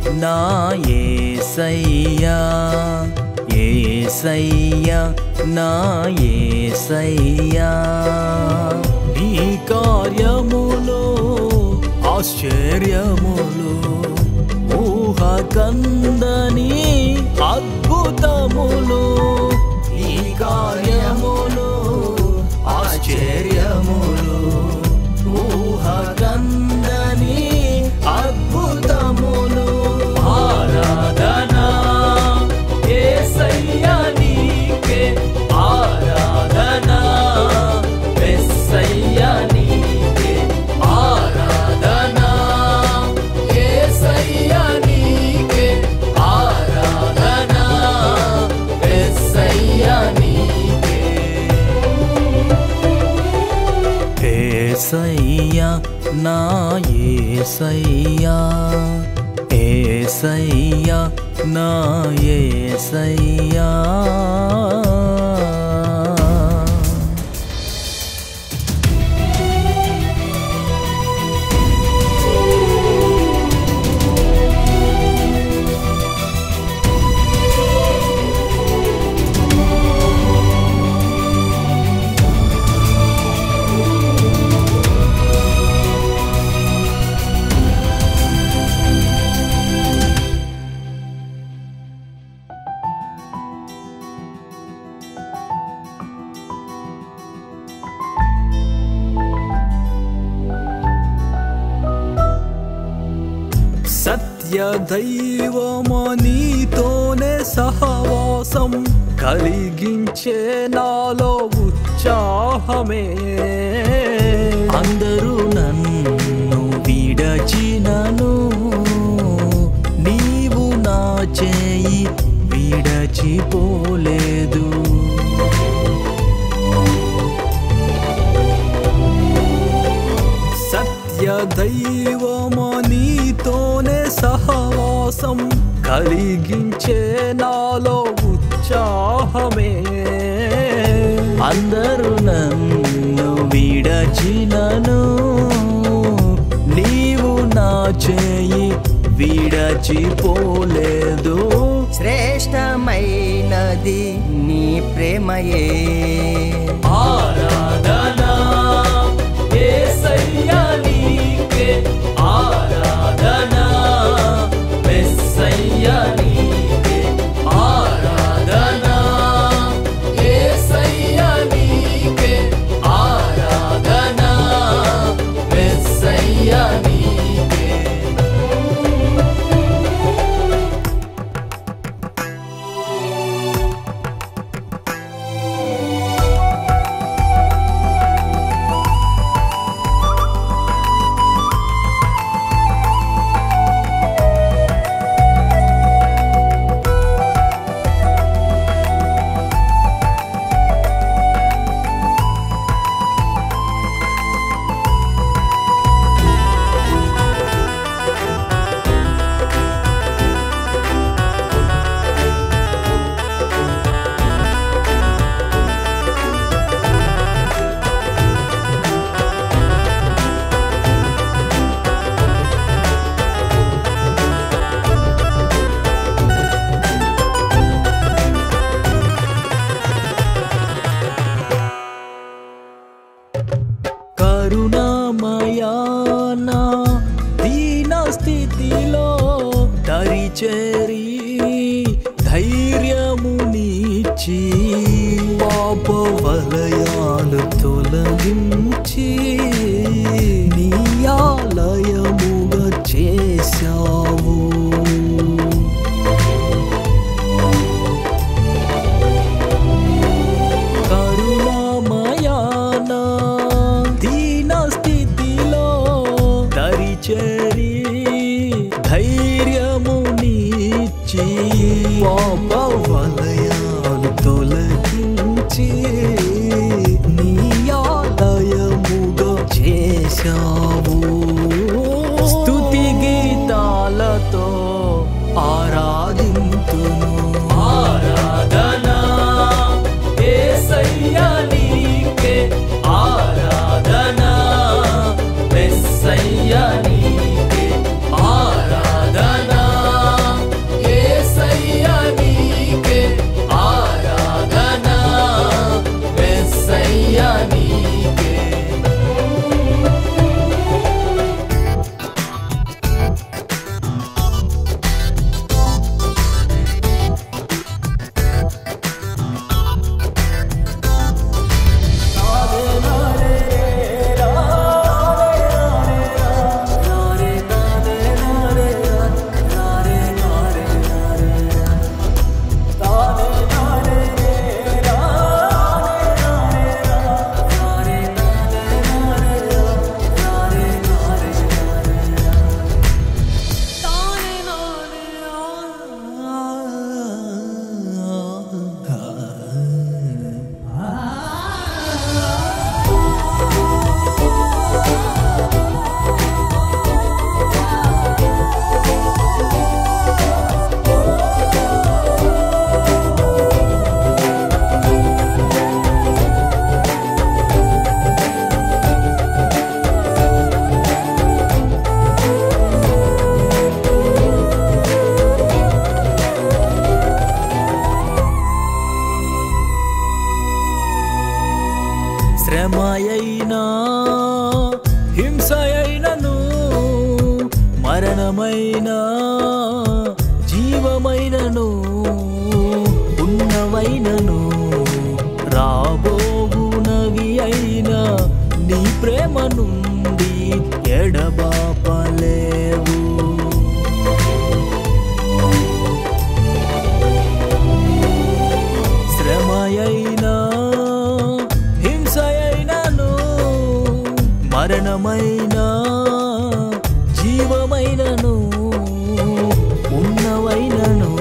నా ఏసయ్యా ఏసయ్యా నా ఏసయ్యా నీ కార్యములో ఆశ్చర్యములు ఊహ కందని అద్భుతములు ఈ కార్యములు ఆశ్చర్యములు ఊహ కందని అద్భుతములు ఆరాధన యేసయ్యా నీకే ఆరాధన మెస్సయ్యా నీకే ఆరాధన యేసయ్యా నీకే ఆరాధన మెస్సయ్యా నీకే ఏసయ్యా నా ఏసయ్యా ఏసయ్యా నా ఏసయ్యా సత్య దైవమనీతోనే సహవాసం కలిగించే నాలో ఉత్సాహమే అందరూ నన్ను విడచినను నీవు నా చేయి విడచిపోలేదు సత్య దైవమనీతోనే సహవాసం కలిగించే నాలో ఉత్సాహమే అందరూ నన్ను విడచినను నీవు నా చేయి విడచిపోలేదు శ్రేష్టమైనది నీ ప్రేమయే ఆరాధన యేసయ్యా నీకే ఆరాధన మెస్సయ్యా నీకే ఆరాధన యేసయ్యా నీకే ఆరాధన మెస్సయ్యా నీకే కరుణామయానా దీన స్థితిలో దరిచేరి ధైర్యమునిచ్చి పాప వలయాలు తొలగించి నీ ఆలయముగా చేశావు కరుణామయానా దీన స్థితిలో దరిచేరి ధైర్యమునిచ్చి పాప వలయాలు తొలగించి నీ ఆలయముగా చేశావు స్తుతి గీతాలతో ఆరాధింతును ఆరాధన యేసయ్యా నీకే ఆరాధన మెస్సయ్యా నీకే ఆరాధన మరణమైన జీవమైనను ఉన్నవైనను రాబోవునవి అయినా నీ ప్రేమ నుండి ఎడబాపలేవు శ్రమయైనా హింసయైనను మరణమైనా జీవమైనను ఉన్నవైనను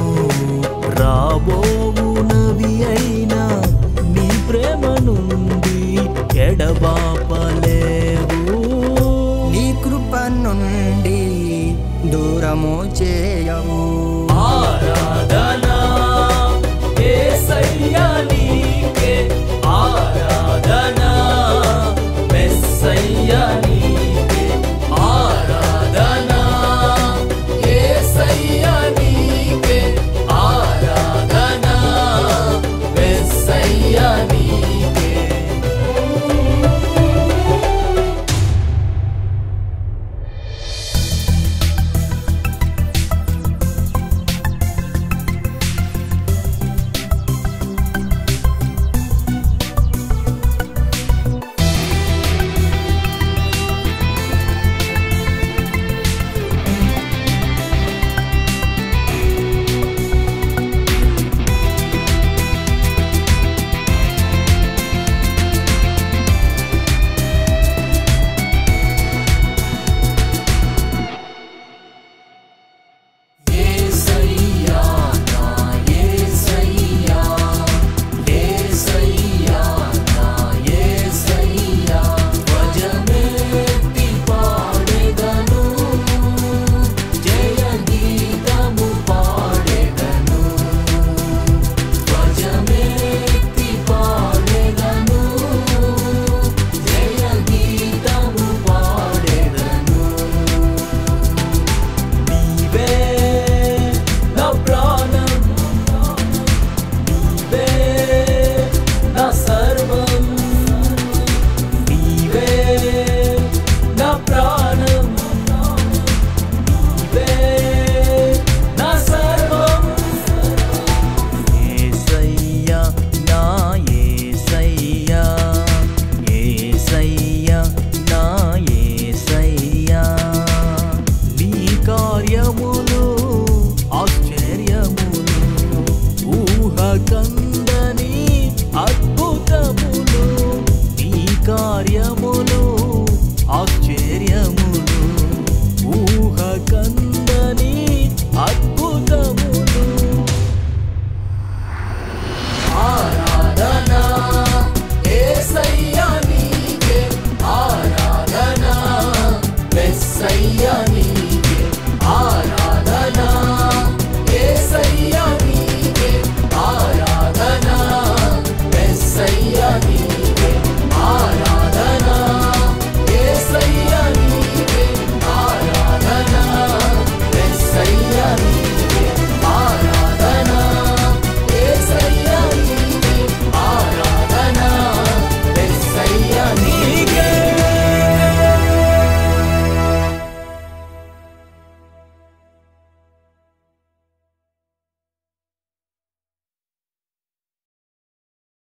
రాబోవునవి అయినా నీ ప్రేమ నుండి ఎడబాపలేవు నీ కృప నుండి దూరము చే